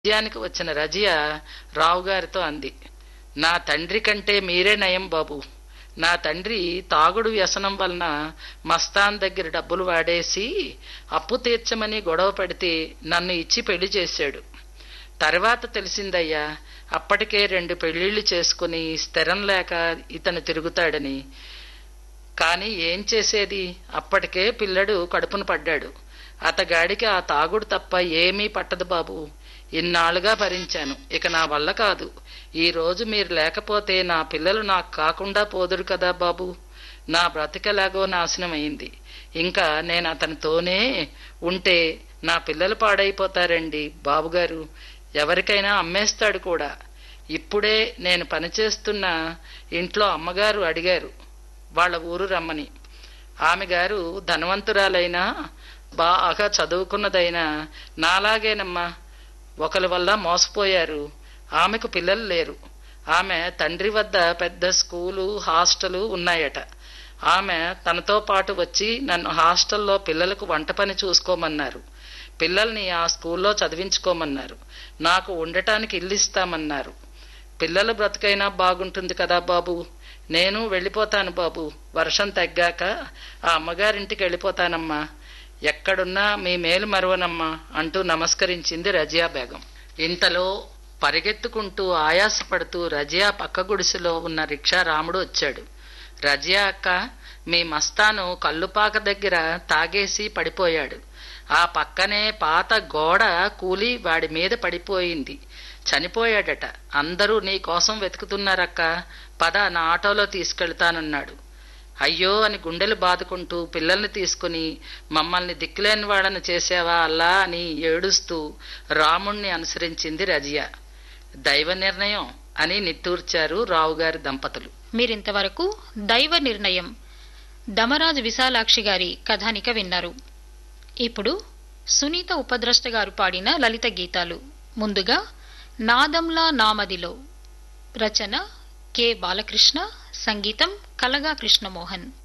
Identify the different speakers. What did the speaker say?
Speaker 1: రాజ్యానికి వచ్చిన రజియా రావుగారితో అంది నా తండ్రి కంటే మీరే నయం బాబు నా తండ్రి తాగుడు వ్యసనం వలన మస్తాన్ దగ్గర డబ్బులు వాడేసి అప్పు తీర్చమని గొడవ పెడితే నన్ను ఇచ్చి పెళ్లి చేశాడు తర్వాత తెలిసిందయ్యా అప్పటికే రెండు పెళ్లిళ్లు చేసుకుని స్థిరం లేక ఇతను తిరుగుతాడని కాని ఏం చేసేది అప్పటికే పిల్లడు కడుపున పడ్డాడు అతగాడికి ఆ తాగుడు తప్ప ఏమీ పట్టదు బాబు ఇన్నాళ్లుగా భరించాను ఇక నా వల్ల కాదు ఈ రోజు మీరు లేకపోతే నా పిల్లలు నాకు కాకుండా పోదురు కదా బాబు నా బ్రతికెలాగో నాశనమైంది ఇంకా నేను అతనితోనే ఉంటే నా పిల్లలు పాడైపోతారండి బాబుగారు ఎవరికైనా అమ్మేస్తాడు కూడా ఇప్పుడే నేను పనిచేస్తున్న ఇంట్లో అమ్మగారు అడిగారు వాళ్ళ ఊరు రమ్మని ఆమె గారు ధనవంతురాలైనా బాగా చదువుకున్నదైనా నాలాగేనమ్మా ఒకరి వల్ల మోసపోయారు ఆమెకు పిల్లలు లేరు ఆమె తండ్రి వద్ద పెద్ద స్కూలు హాస్టలు ఉన్నాయట ఆమె తనతో పాటు వచ్చి నన్ను హాస్టల్లో పిల్లలకు వంట పని చూసుకోమన్నారు పిల్లల్ని ఆ స్కూల్లో చదివించుకోమన్నారు నాకు ఉండటానికి ఇల్లు ఇస్తామన్నారు పిల్లల బ్రతుకైనా బాగుంటుంది కదా బాబు నేను వెళ్ళిపోతాను బాబు వర్షం తగ్గాక ఆ అమ్మగారింటికి వెళ్ళిపోతానమ్మా ఎక్కడున్నా మీ మేలు మరువనమ్మా అంటూ నమస్కరించింది రజియా బేగం ఇంతలో పరిగెత్తుకుంటూ ఆయాసపడుతూ రజియా పక్క గుడిసెలో ఉన్న రిక్షా రాముడు వచ్చాడు రజియా అక్క మీ మస్తాను కల్లుపాక దగ్గర తాగేసి పడిపోయాడు ఆ పక్కనే పాత గోడ కూలి వాడి మీద పడిపోయింది చనిపోయాడట అందరూ నీ కోసం వెతుకుతున్నారక్క పద నా ఆటోలో తీసుకెళ్తానన్నాడు అయ్యో అని గుండెలు బాదుకుంటూ పిల్లల్ని తీసుకుని మమ్మల్ని దిక్కులేని వాళ్ళని చేసావా అల్లా అని ఏడుస్తూ రాముణ్ణి అనుసరించింది రజియా దైవ నిర్ణయం అని నిట్టూర్చారు రావుగారి దంపతులు
Speaker 2: మీరింతవరకు దైవ నిర్ణయం దమరాజు విశాలాక్షి గారి కథానిక విన్నారు ఇప్పుడు సునీత ఉపద్రష్ట గారు పాడిన లలిత గీతాలు ముందుగా నాదంలా నామదిలో రచన కె బాలకృష్ణ సంగీతం కలగా కృష్ణమోహన్